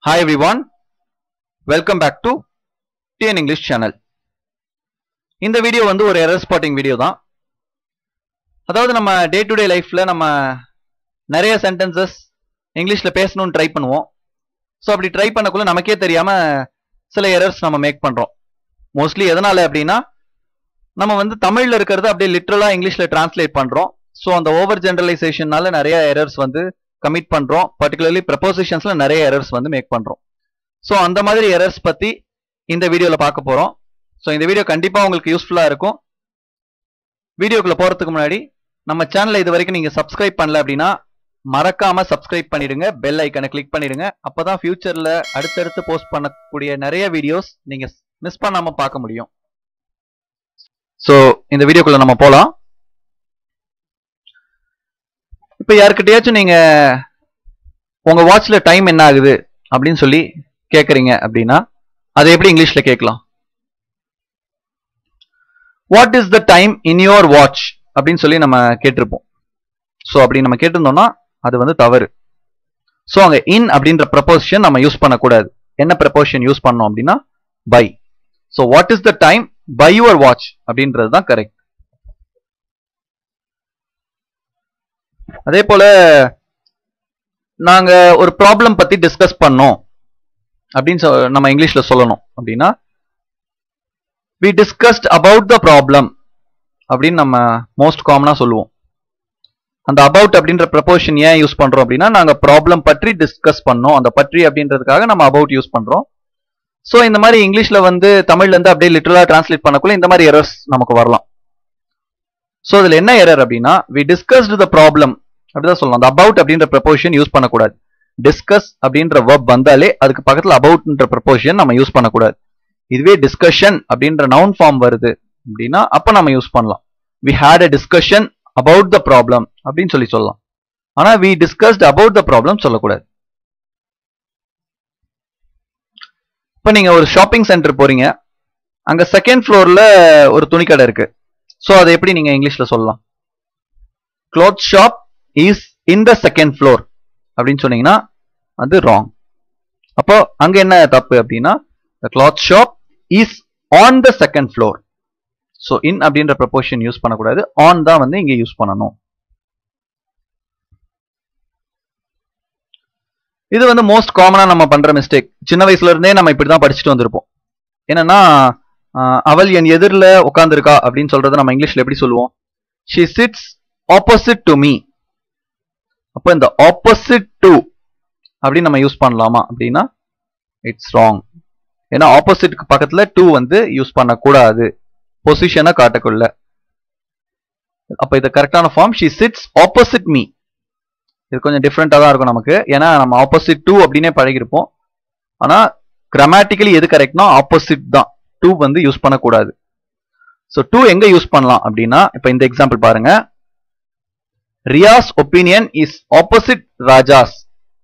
Hi everyone, welcome back to TN English channel. இந்த video வந்து ஒரு எரர் ஸ்பாட்டிங் வீடியோ தான் அதாவது நம்ம டே டு டே லைஃப்ல நம்ம நிறைய சென்டென்சஸ் இங்கிலீஷ்ல பேசணும்னு ட்ரை பண்ணுவோம் ஸோ அப்படி ட்ரை பண்ணக்குள்ள நமக்கே தெரியாம சில எரர்ஸ் நம்ம மேக் பண்றோம் மோஸ்ட்லி எதனால அப்படின்னா நம்ம வந்து தமிழ்ல இருக்கிறத அப்படியே லிட்ரலா இங்கிலீஷ்ல டிரான்ஸ்லேட் பண்றோம் ஸோ அந்த ஓவர் ஜெனரலைசேஷனால நிறைய எரர்ஸ் வந்து கமிட் பண்றோம் பர்டிகுலர்லி ப்ரப்போசிஷன்ஸ்ல நிறைய எரர்ஸ் வந்து மேக் பண்றோம் ஸோ அந்த மாதிரி எரர்ஸ் பத்தி இந்த வீடியோல பார்க்க போறோம் ஸோ இந்த வீடியோ கண்டிப்பா உங்களுக்கு யூஸ்ஃபுல்லா இருக்கும் வீடியோக்குள்ள போறதுக்கு முன்னாடி நம்ம சேனலை இது வரைக்கும் நீங்க சப்ஸ்கிரைப் பண்ணல அப்படின்னா மறக்காம சப்ஸ்கிரைப் பண்ணிடுங்க பெல் ஐக்கனை கிளிக் பண்ணிடுங்க அப்பதான் ஃபியூச்சர்ல அடுத்தடுத்து போஸ்ட் பண்ணக்கூடிய நிறைய வீடியோஸ் நீங்க மிஸ் பண்ணாம பார்க்க முடியும் ஸோ இந்த வீடியோக்குள்ள நம்ம போலாம் இப்போ யாருக்கிட்டயாச்சும் நீங்க உங்க வாட்ச்ல டைம் என்ன ஆகுது அப்படின்னு சொல்லி கேக்குறீங்க அப்படின்னா அதை எப்படி இங்கிலீஷ்ல கேட்கலாம் what is the time in your watch அப்படின்னு சொல்லி நம்ம கேட்டிருப்போம் ஸோ அப்படி நம்ம கேட்டிருந்தோம்னா அது வந்து தவறு ஸோ அங்க இன் அப்படின்ற ப்ரப்போசிஷன் நம்ம யூஸ் பண்ணக்கூடாது என்ன ப்ரப்போசிஷன் யூஸ் பண்ணோம் அப்படின்னா by so what is the time by your watch அப்படின்றது தான் கரெக்ட் அதே போல நாங்க ஒரு ப்ராப்ளம் பத்தி டிஸ்கஸ் பண்ணோம் அப்படின்னு சொ- நம்ம இங்கிலீஷ்ல சொல்லணும் அப்படின்னா we discussed about the problem அப்படின்னு நம்ம மோஸ்ட் காமனா சொல்லுவோம் அந்த அபவுட் அப்படின்ற ப்ரப்போஷன் ஏன் யூஸ் பண்றோம் அப்படின்னா நாங்க ப்ராப்ளம் பற்றி டிஸ்கஸ் பண்ணோம் அந்த பற்றி அப்படின்றதுக்காக நம்ம அபவுட் யூஸ் பண்றோம் ஸோ இந்த மாதிரி இங்கிலீஷ்ல வந்து தமிழ்ல இருந்து அப்படியே லிட்டரலா டிரான்ஸ்லேட் பண்ணக்குள்ள இந்த மாதிரி எரர்ஸ் நமக்கு வரலாம் ஸோ இதுல என்ன எரர் அப்படின்னா வி டிஸ்கஸ்டு த ப்ராப்ளம் அப்படிதான் சொல்லணும் அந்த அபவுட் அப்படின்ற ப்ரப்போஷன் யூஸ் பண்ணக்கூடாது டிஸ்கஸ் அப்படின்ற verb வந்தாலே அதுக்கு பக்கத்துல அபவுட்ன்ற ப்ரப்போஷன் நம்ம யூஸ் பண்ணக்கூடாது இதுவே டிஸ்கஷன் அப்படின்ற நவுன் ஃபார்ம் வருது அப்படின்னா அப்ப நம்ம யூஸ் பண்ணலாம் we had a discussion about the problem அப்படின்னு சொல்லி சொல்லலாம் ஆனா we discussed about the problem சொல்லக்கூடாது இப்ப நீங்க ஒரு ஷாப்பிங் சென்டர் போறீங்க அங்க செகண்ட் ஃப்ளோர்ல ஒரு துணிக்கடை இருக்கு சோ அதை எப்படி நீங்க இங்கிலீஷ்ல சொல்லலாம் cloth shop is in the second floor அப்படின்னு சொன்னீங்கன்னா அது ராங் அப்போ அங்க என்ன தப்பு அப்படின்னா the cloth shop is on the second floor so in அப்படின்ற ப்ரப்போஷன் யூஸ் பண்ணக்கூடாது ஆன் தான் வந்து இங்க யூஸ் பண்ணணும் இது வந்து மோஸ்ட் காமனா நம்ம பண்ற மிஸ்டேக் சின்ன வயசுல இருந்தே நம்ம இப்படிதான் படிச்சுட்டு வந்திருப்போம் என்னன்னா ஆஹ், அவள் என் எதிரில் உட்காந்துருக்கா அப்படின்னு சொல்றதை நம்ம இங்கிலீஷ்ல எப்படி சொல்லுவோம் she sits opposite to me அப்போ இந்த ஆப்போசிட் டு அப்படின்னு நம்ம யூஸ் பண்ணலாமா அப்படின்னா இட்ஸ் ராங் ஏன்னா ஆப்போசிட்க்கு பக்கத்துல டு வந்து யூஸ் பண்ணக்கூடாது பொசிஷனை காட்டக்குள்ள அப்ப இது கரெக்டான form she sits opposite me இது கொஞ்சம் டிஃப்ரெண்டா தான் இருக்கும் நமக்கு ஏன்னா நம்ம ஆப்போசிட் டு அப்படின்னே பழகிருப்போம் ஆனா கிராமட்டிக்கலி எது கரெக்ட்னா ஆப்போசிட் தான் டு வந்து யூஸ் பண்ணக்கூடாது ஸோ டு எங்க யூஸ் பண்ணலாம் அப்படின்னா இப்ப இந்த எக்ஸாம்பிள் பாருங்க Riaz's opinion is opposite Raja's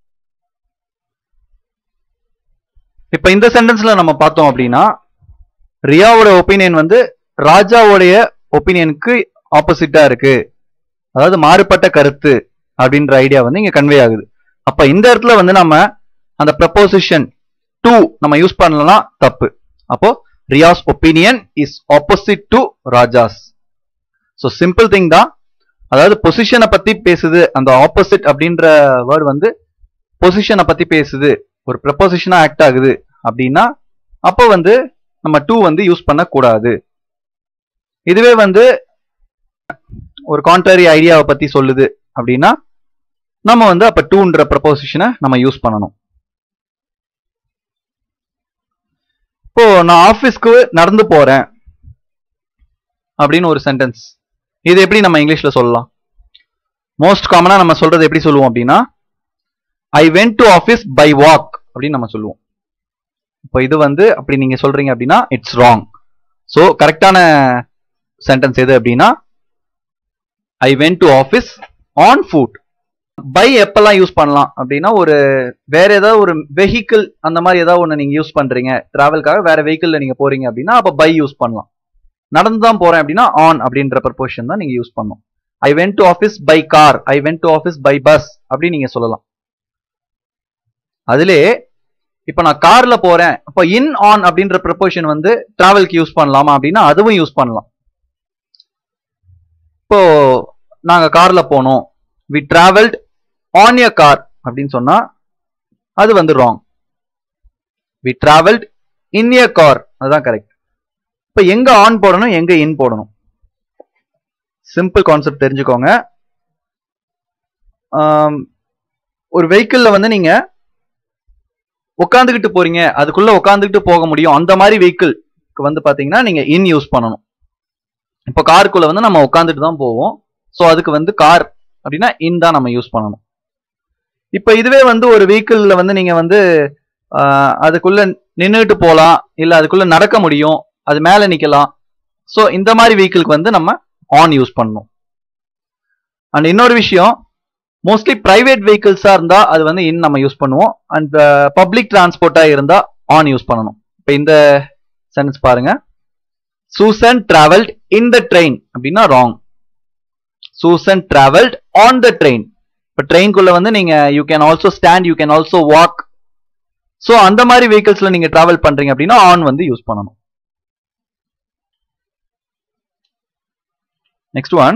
இப்ப இந்த சென்டென்ஸ்ல நம்ம பார்த்தோம் அப்படின்னா ரியாவோட ஒப்பீனியன் வந்து ராஜாவுடைய ஒப்பீனியனுக்கு ஆப்போசிட்டா இருக்கு அதாவது மாறுபட்ட கருத்து அப்படின்ற ஐடியா வந்து இங்க கன்வே ஆகுது அப்ப இந்த இடத்துல வந்து நம்ம அந்த ப்ரப்போசிஷன் டு நம்ம யூஸ் பண்ணலாம் தப்பு அப்போ Riaz's opinion is opposite to Raja's so simple thing தான் அதாவது பொசிஷனை பத்தி பேசுது அந்த ஆப்போசிட் அப்படின்ற வேர்டு வந்து பொசிஷனை பத்தி பேசுது ஒரு ப்ரப்போசிஷனா ஆக்ட் ஆகுது அப்படின்னா அப்போ வந்து நம்ம டூ வந்து யூஸ் பண்ணக்கூடாது இதுவே வந்து ஒரு கான்ட்ரரி ஐடியாவை பத்தி சொல்லுது அப்படின்னா நம்ம வந்து அப்ப டூன்ற ப்ரப்போசிஷனை நம்ம யூஸ் பண்ணணும் இப்போ நான் ஆபீஸ்க்கு நடந்து போறேன் அப்படின்னு ஒரு சென்டென்ஸ் இது எப்படி நம்ம இங்கிலீஷ்ல சொல்லலாம் மோஸ்ட் காமனா நம்ம சொல்றது எப்படி சொல்லுவோம் அப்படின்னா I went to office by walk அப்படின்னு நம்ம சொல்லுவோம் இப்போ இது வந்து அப்படி நீங்க சொல்றீங்க அப்படின்னா இட்ஸ் ராங் ஸோ கரெக்டான சென்டென்ஸ் எது அப்படின்னா I went to office on foot by எப்பெல்லாம் யூஸ் பண்ணலாம் அப்படின்னா ஒரு வேற ஏதாவது ஒரு வெஹிக்கிள் அந்த மாதிரி ஏதாவது ஒன்று நீங்க யூஸ் பண்றீங்க டிராவல்காக வேற வெஹிக்கிள்ல நீங்க போறீங்க அப்படின்னா அப்போ பை யூஸ் பண்ணலாம் நடந்து தான் போறேன் அப்படின்னா ஆன் அப்படின்ற ப்ரப்போஷன் தான் நீங்க யூஸ் பண்ணணும் I went to office by car I went to office by bus அப்படின்னு நீங்க சொல்லலாம் அதிலே இப்போ நான் கார்ல போறேன் அப்போ இன் ஆன் அப்படின்ற ப்ரப்போஷன் வந்து டிராவல்க்கு யூஸ் பண்ணலாமா அப்படின்னா அதுவும் யூஸ் பண்ணலாம் இப்போ நாங்க கார்ல போனோம் we travelled on a car அப்படின்னு சொன்னா அது வந்து wrong we travelled in a car அதுதான் கரெக்ட் இப்போ எங்க ஆன் போடணும் எங்க இன் போடணும் சிம்பிள் கான்செப்ட் தெரிஞ்சுக்கோங்க ஆம், ஒரு வெஹிக்கிள்ல வந்து நீங்க உட்காந்துக்கிட்டு போறீங்க அதுக்குள்ள உட்காந்துக்கிட்டு போக முடியும் அந்த மாதிரி வெஹிக்கிள்க்கு வந்து பாத்தீங்கன்னா நீங்க இன் யூஸ் பண்ணணும் இப்போ காருக்குள்ள வந்து நம்ம உட்காந்துட்டு தான் போவோம் ஸோ அதுக்கு வந்து கார் அப்படின்னா இன் தான் நம்ம யூஸ் பண்ணணும் இப்போ இதுவே வந்து ஒரு வெஹிக்கிள்ல வந்து நீங்க வந்து ஆஹ், அதுக்குள்ள நின்றுட்டு போகலாம் இல்லை அதுக்குள்ள நடக்க முடியும் அது மேலே நிக்கலாம் ஸோ இந்த மாதிரி வெஹிக்கிள்க்கு வந்து நம்ம ஆன் யூஸ் பண்ணணும் அண்ட் இன்னொரு விஷயம் மோஸ்ட்லி பிரைவேட் வெஹிக்கிள்ஸா இருந்தா அது வந்து இன் நம்ம யூஸ் பண்ணுவோம் அண்ட் பப்ளிக் டிரான்ஸ்போர்ட்டா இருந்தா ஆன் யூஸ் பண்ணணும் இப்போ இந்த சென்டென்ஸ் பாருங்க Susan travelled in the train அப்படின்னா wrong Susan travelled on the train இப்போ ட்ரெயின்குள்ள வந்து நீங்க you can also stand you can also walk so அந்த மாதிரி வெஹிக்கிள்ஸ்ல நீங்க டிராவல் பண்றீங்க அப்படின்னா ஆன் வந்து யூஸ் பண்ணணும் நெக்ஸ்ட் ஒன்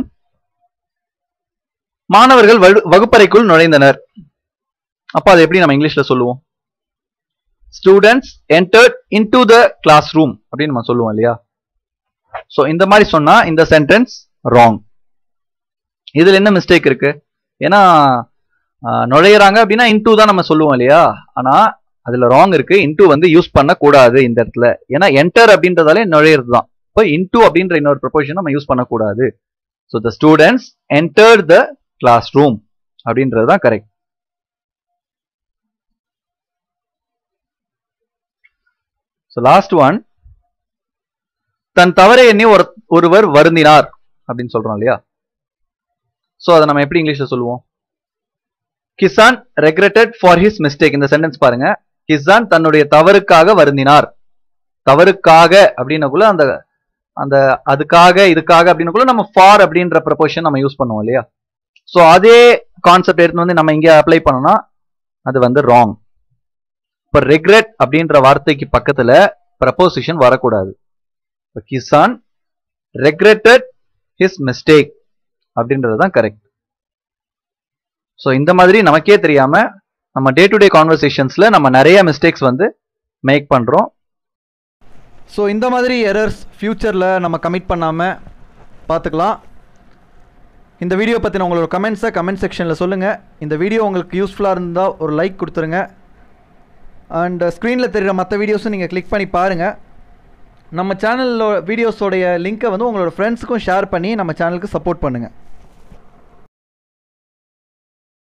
மாணவர்கள் வகு- வகுப்பறைக்குள் நுழைந்தனர் அப்ப அதை எப்படி நம்ம இங்கிலீஷ்ல சொல்லுவோம் students entered into the class room அப்படின்னு நம்ம சொல்லுவோம் இல்லையா சோ இந்த மாதிரி சொன்னா இந்த சென்டென்ஸ் ராங் இதுல என்ன மிஸ்டேக் இருக்கு ஏன்னா ஆஹ், நுழையிறாங்க அப்படின்னா இன்டூ தான் நம்ம சொல்லுவோம் இல்லையா ஆனா அதுல ராங் இருக்கு இன்டூ வந்து யூஸ் பண்ண கூடாது இந்த இடத்துல ஏன்னா என்டர் அப்படின்றதாலே நுழையிறது தான் இப்போ இன்டூ அப்படின்ற இன்னொரு ப்ரொபோஷன் நம்ம யூஸ் பண்ணக்கூடாது so the students enter the class room அப்படின்றது தான் கரெக்ட் ஸோ லாஸ்ட் ஒன் தன் தவறை எண்ணி ஒரு ஒருவர் வருந்தினார் அப்படின்னு சொல்றோம் இல்லையா ஸோ அதை நம்ம எப்படி இங்கிலீஷ்ல சொல்லுவோம் Kishan regretted for his mistake இந்த சென்டென்ஸ் பாருங்க கிசான் தன்னுடைய தவறுக்காக வருந்தினார் தவறுக்காக அப்படின்னக்குள்ள அந்த அந்த அதுக்காக இதுக்காக அப்படின்னக்குள்ள நம்ம ஃபார் அப்படின்ற ப்ரப்போஷன் நம்ம யூஸ் பண்ணுவோம் இல்லையா ஸோ அதே கான்செப்ட் எடுத்து வந்து நம்ம இங்கே அப்ளை பண்ணோம்னா அது வந்து ராங் இப்போ ரெக்ரெட் அப்படின்ற வார்த்தைக்கு பக்கத்துல ப்ரப்போசிஷன் வரக்கூடாது இப்போ கிசான் ரெக்ரெட்டட் ஹிஸ் மிஸ்டேக் அப்படின்றது தான் கரெக்ட் ஸோ இந்த மாதிரி நமக்கே தெரியாம நம்ம டே டு டே கான்வர்சேஷன்ஸ்ல நம்ம நிறைய மிஸ்டேக்ஸ் வந்து மேக் பண்றோம் ஸோ இந்த மாதிரி எரர்ஸ் ஃப்யூச்சரில் நம்ம கமிட் பண்ணாமல் பார்த்துக்கலாம் இந்த வீடியோ பற்றின உங்களோட கமெண்ட்ஸை கமெண்ட் செக்ஷனில் சொல்லுங்கள் இந்த வீடியோ உங்களுக்கு யூஸ்ஃபுல்லாக இருந்தால் ஒரு லைக் கொடுத்துருங்க அண்ட் ஸ்க்ரீனில் தெரிகிற மற்ற வீடியோஸும் நீங்கள் கிளிக் பண்ணி பாருங்கள் நம்ம சேனலில் வீடியோஸோடைய லிங்க்கை வந்து உங்களோட ஃப்ரெண்ட்ஸுக்கும் ஷேர் பண்ணி நம்ம சேனலுக்கு சப்போர்ட் பண்ணுங்கள்